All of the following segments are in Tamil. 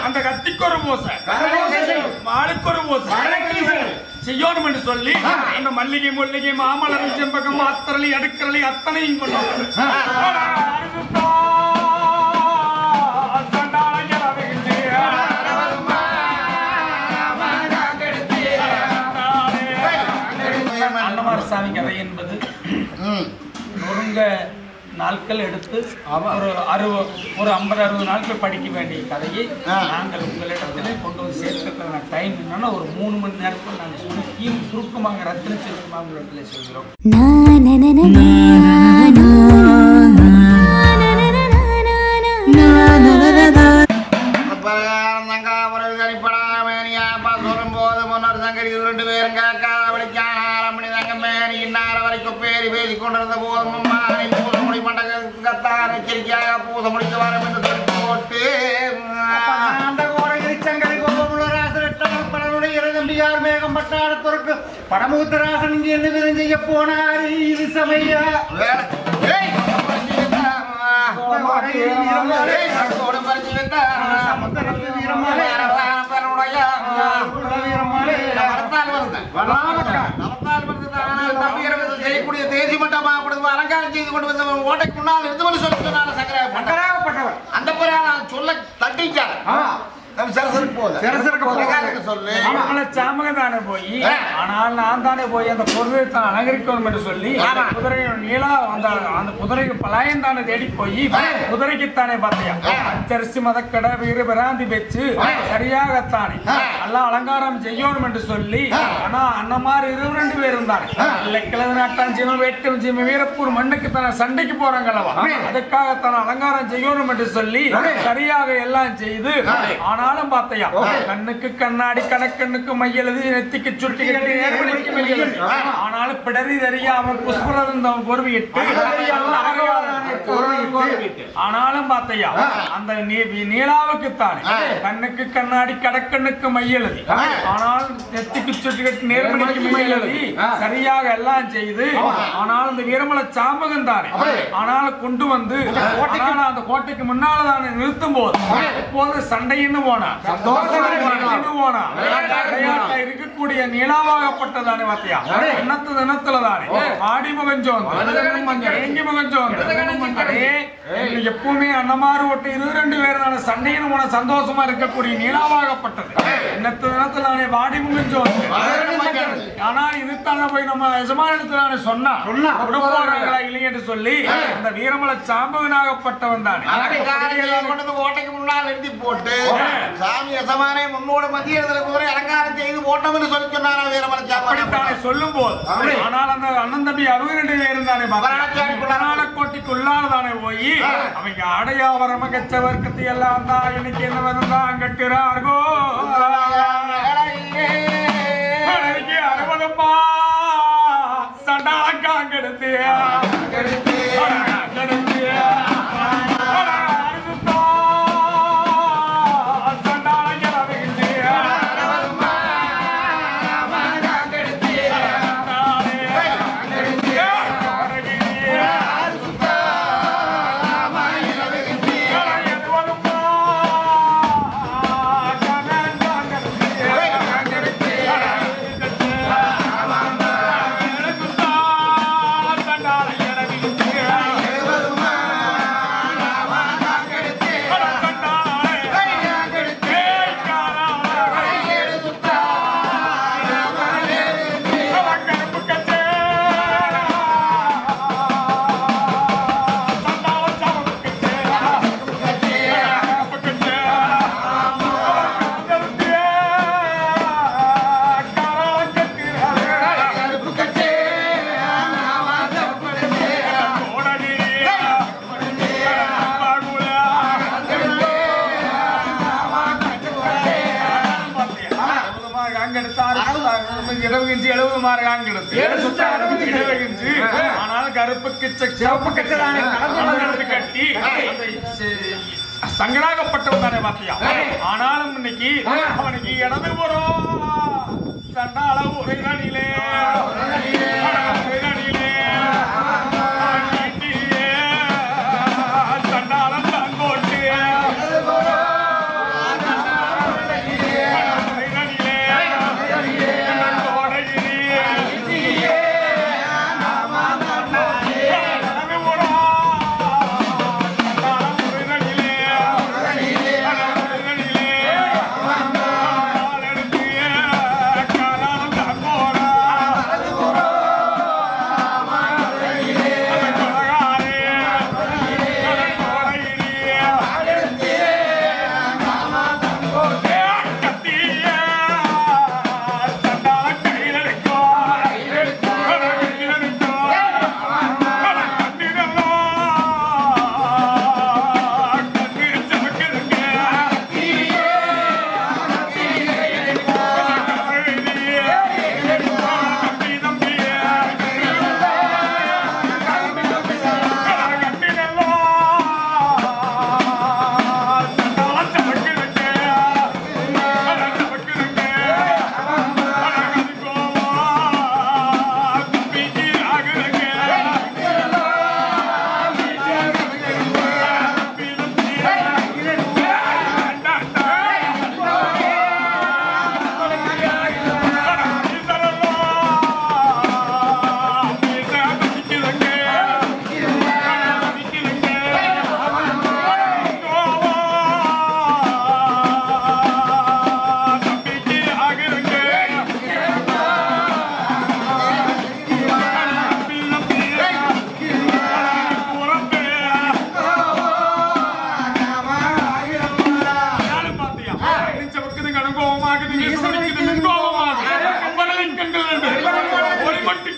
அந்த கத்திக்கு ஒரு பூசை கரபூசை செய். மாளுக்கு ஒரு பூசை வழக்கில் செய். செய்யணும் என்று சொல்லி அந்த மல்லிகை முல்லிகை மாமலர் செம்பகம் அத்தரளி அடுக்கரளி அத்தனையும் கொண்டு வந்து. அறுசுத்தா, சண்டாளங்கள் அவைகின்றே. அன்னமார் சாமி கதை என்பது நொறுங்க நாட்கள் எடுத்து ஒரு அறுபது ஒரு ஐம்பது அறுபது நாட்கள் படிக்க வேண்டிய கதையை நாங்கள் உங்களிடத்திலே கொண்டு வந்து சேர்க்கிறதுக்கான டைம் என்னன்னா ஒரு மூணு மணி நேரத்தில் நாங்கள் சுருக்கியும் சுருக்கமாக ரத்தின சுருக்கமாக உங்களிடத்திலே சொல்கிறோம் Na na na na na na na ரெண்டு பேரும் காக்காத வழிக்கான ஆரம்பி தங்க மேனி இன்னார வரைக்கும் பேரி பேசி கொண்டிருந்த போதும் அம்மா நீ பூச முடி மண்டகத்தான் எச்சரிக்கையாக பூச முடிக்க வரும் என்று சொல்லி போட்டு அந்த கோடையில் சங்கரி கோபமுள்ள ராசரட்டம் பலருடைய இறந்தம்பியார் மேகம் பட்டாரத்திற்கு படமுத்தராசன் இங்கு என்ன விதம் செய்ய போனார் இது சமயா வேலை. ஏய், பறிச்சு வைத்தா. ஏய், சங்கோடு பறிச்சு வைத்தா. சமுத்திரத்து வீரமலை. தன்னுடைய வீரமலை. வரத்தால் வருது. வல்லாமட்டான். வரத்தால் வருது. ஆனால் தம்பியர்கள் செய்யக்கூடிய தேசி மட்டமா அப்படி அலங்காரம் செய்து கொண்டு வந்த ஓட்டைக்கு முன்னால் இருந்து கொண்டு சொல்லி சொன்னாங்க சங்கரா சங்கராகப்பட்டவர் அந்த புறாணம் சொல்ல தட்டிச்சார் ஆ. நம்ம சரசருக்கு போகுது சரசருக்கு போகுது. பிரகாரத்துக்கு சொல்லு அவங்கள சாமக தானே போய் ஆ. ஆனால் நான் தானே போய் அந்த பொருளை தான் அலங்கரிக்கணும் என்று சொல்லி ஆமா. குதிரையோட நீளா அந்த அந்த குதிரைக்கு பலாயம் தானே தேடி போய் ஆ. குதிரைக்குத்தானே பார்த்தியா ஆ. அச்சரிசி மதக்கடை வீர பிராந்தி வச்சு ஆ. சரியாகத்தானே ஆ. எல்லாம் அலங்காரம் செய்யணும் என்று சொல்லி ஆ. ஆனா அண்ணன் மாதிரி இருபது ரெண்டு பேர் இருந்தாங்க இல்ல கிழது நாட்டான் ஜிம வேட்டும் ஜிம வீரப்பூர் மண்ணுக்கு தானே சண்டைக்கு போறாங்களவா ஆமா. அதுக்காகத்தான் அலங்காரம் செய்யணும் என்று சொல்லி ஆமா. சரியாக எல்லாம் செய்து ஆமா. ஆனாலும் பார்த்தையா கண்ணுக்கு கண்ணாடி கணக்கண்ணுக்கு மையெழுதி நெத்திக்கு சுட்டி கட்டி நேர்மணிக்கு மையெழுதி ஆனாலும் பிடரி தெரியாமல் புஷ்பரந்தம் பொறுவிட்டு ஆனாலும் பார்த்தையா அந்த நீ- நீலாவுக்குத்தானே கண்ணுக்கு கண்ணாடி கடக்கண்ணுக்கு மையெழுதி ஆனால் நெத்திக்கு சுட்டி கட்டி நேர்மணிக்கு மையெழுதி சரியாக எல்லாம் செய்து ஆனால் இந்த வீரமலை சாம்பகம் தானே ஆனால் கொண்டு வந்து ஆனால் அந்த கோட்டைக்கு முன்னால தானே நிறுத்தும் போது இப்போது சண்டைன்னு போனா சண்டைன்னு போனா விளையாட்டா இருக்கக்கூடிய நீலாவாகப்பட்டதானே வாத்தியா எண்ணத்து தினத்துல தானே ஆடி முகஞ்சோம் ஏங்கி முகஞ்சோம் எப்பவுமே அண்ணமாறு ஒட்டு இருபது ரெண்டு பேர் தானே சண்டைன்னு போன சந்தோஷமா இருக்கக்கூடிய நீலாவாகப்பட்டது எண்ணத்து தினத்துல தானே வாடி முகஞ்சோம் ஆனா இதுதானே போய் நம்ம எஜமானத்துல தானே சொன்னா சொன்னா. விட போறாங்களா இல்லையென்று சொல்லி அந்த வீரமலை சாம்பவனாகப்பட்டவன் தானே காரியம் கொண்டு வந்து ஓட்டைக்கு முன்னால் நிறுத்தி போட்டு சாமி எசமானே முன்னோட மத்தியத்தில் குதிரை அலங்காரம் செய்து ஓட்டம்னு சொல்லி சொன்னாரா வீரமலை அப்படித்தானே சாப்பாடு சொல்லும் போது ஆனால் அந்த அண்ணன் தம்பி அவங்க ரெண்டு பேரும் இருந்தானே வராச்சாரி குள்ளனால கோட்டைக்கு உள்ளால தானே போய் அவங்க அடையாவரம கச்ச வர்க்கத்தை எல்லாம் தான் இன்னைக்கு என்ன வந்தான் கட்டுறார்கோ அன்னைக்கு அறுபதப்பா சண்டாக்கா கெடுத்து கெடுத்து சண்டாளங்க ஆனால் கருப்பு கிச்ச சிவப்பு கிச்சதானே கலந்து கட்டி அந்த சி- சங்கராகப்பட்டவன் தானே பாத்தியா ஆனாலும் இன்னைக்கு அவனுக்கு இடது புறம் சண்டாள ஒரு நடிலே ஒரு நடிலே சண்டாளம் தான் போட்டு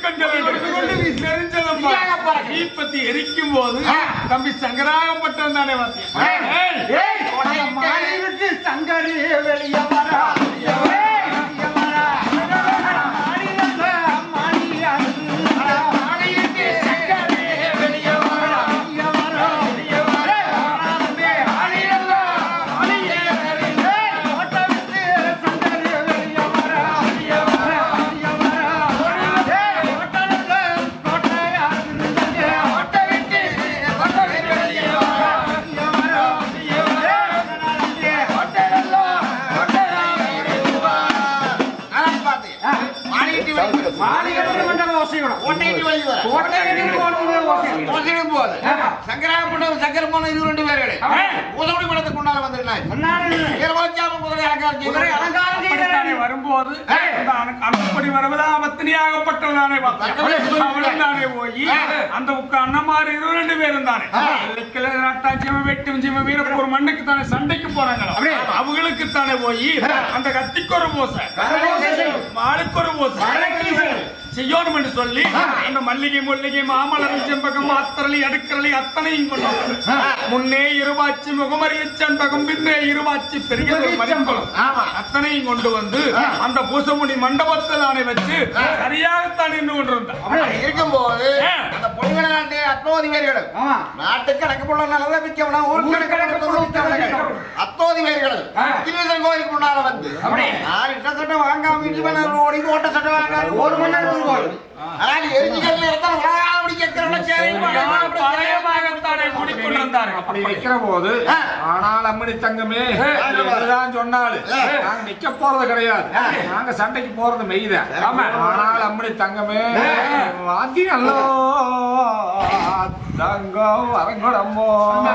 கண்டது தெரிஞ்சதும் தீயாக பறக்க. தீப்பத்தி எரிக்கும் போது தம்பி சங்கராகப்பட்டவன் தானே பார்த்தேன் ஏய், ஏய், அந்த மாலை விட்டு சங்கரி வெளிய வரா. ஏய், வெளிய வரா. மாடியில மாடி அழுது. மாலை விட்டு சங்கரி வெளிய வரா. வெளிய வரா. வெளிய வரா. ஆனந்தமே மாடியில மாடியே வெளிய. ஏய், கோட்டை விட்டு சங்கரி வெளிய வரா. வெளிய வரா. வெளிய வரா. ஏய், கோட்டையில கோட்டையா இருந்தது. கோட்டை விட்டு கோட்டை விட்டு வெளிய வரா. வெளிய வரா. வெளிய வரா. கோட்டையெல்லாம் கோட்டையா அதான் பார்த்தேன். மாடியிட்டு வெளியே வரும். மாளிகை மண்டபம் வசிக்கணும் கோட்டையிட்டு வெளியே வரும். கோட்டை கட்டிட்டு போனது வசிக்கணும் மோசடியும் போகுது. சங்கராபுரம் சங்கரமான இது ரெண்டு பேர்களே. ஊசமுடி மடத்துக்கு முன்னால வந்துருந்தாங்க. முன்னாடி வீரபாண்டியாம குதிரை அலங்காரம் செய்து குதிரை அலங்காரம் அப்படித்தானே செய்கிறார்கள். வரும்போது அந்த அணு- அணுப்படி வருவதா பத்தினியாகப்பட்டவனானே பார்த்தேன் அவளும் தானே போய் அந்த உக்க அண்ணமாறு இருபது ரெண்டு பேரும் தானே இலக்கில நாட்டாட்சியம் வெட்டும் ஜீவ வீரப்பூர் மண்ணுக்கு தானே சண்டைக்கு போறாங்களா அவங்களுக்கு தானே போய் அந்த கத்திக்கு ஒரு பூசை மாலுக்கு ஒரு பூசை செய்யணும் என்று சொல்லி அந்த மல்லிகை முல்லிகை மாமலர் செம்பகம் அத்தரளி அடுக்கரளி அத்தனையும் கொண்டு வந்து, முன்னே இருவாச்சி முகமறிய செண்பகம் பின்னே இருவாச்சி பெரிய மரிக்குளம் ஆமா. அத்தனையும் கொண்டு வந்து அந்த பூசமுடி மண்டபத்தில் ஆணை வச்சு சரியாகத்தான் நின்று கொண்டிருந்தான் அப்படி இருக்கும்போது ஆ. அந்த பொன்னிவன நாட்டு அத்தோதி பேர்களும் ஆமா நாட்டுக்கு கணக்குள்ள நல்லதா மிக்கவனா ஊருக்கு கணக்கு அத்தோதி பேர்களும் திருவேசன் கோயிலுக்கு முன்னால வந்து நான் இட்ட சட்டை வாங்காம இடி மன்னர் ஓடி ஓட்ட சட்டை வாங்காம ஒரு மணி நேரம் போய் ஆனால் எரிஞ்சுக்கல்ல இருந்தால் உலகாவடி கேட்கிறவன சரி பழையமாகத்தானே கூடிக்கொண்டிருந்தார்கள் அப்படி நிக்கிற போது ஆனால் அம்மணி தங்கமே இதுதான் சொன்னாலு நாங்க நிக்க போறது கிடையாது நாங்க சண்டைக்கு போறது மெய்தான் ஆமா ஆனால் அம்மணி தங்கமே வாத்தியல்லோ தங்கம் வரங்குடமோ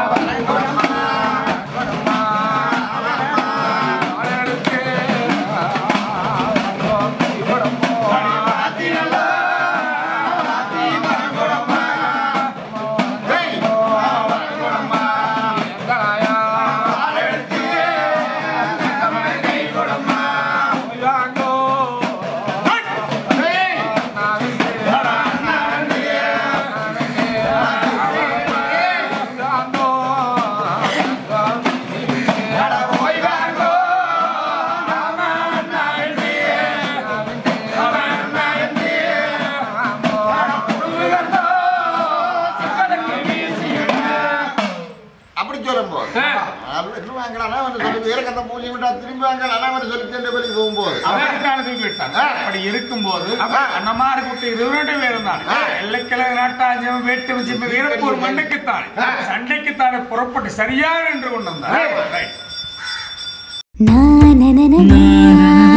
அப்படி சொல்லும் போது இன்னும் வாங்கலாம் வந்து சொல்லி வீரக்கத்தை பூஜை விட்டா திரும்பி வாங்கலாம் வந்து சொல்லி சென்று வெளியே போகும்போது அவருக்கான தூக்கி விட்டாங்க அப்படி இருக்கும்போது அண்ணமாறு குட்டி இருவருடைய பேரும் தான் எல்லைக்கிழங்கு நாட்டாஜம் வேட்டு வச்சு வீரப்பூர் மண்ணுக்குத்தானே சண்டைக்குத்தானே புறப்பட்டு சரியாக நின்று கொண்டிருந்தார் Right. na na na na na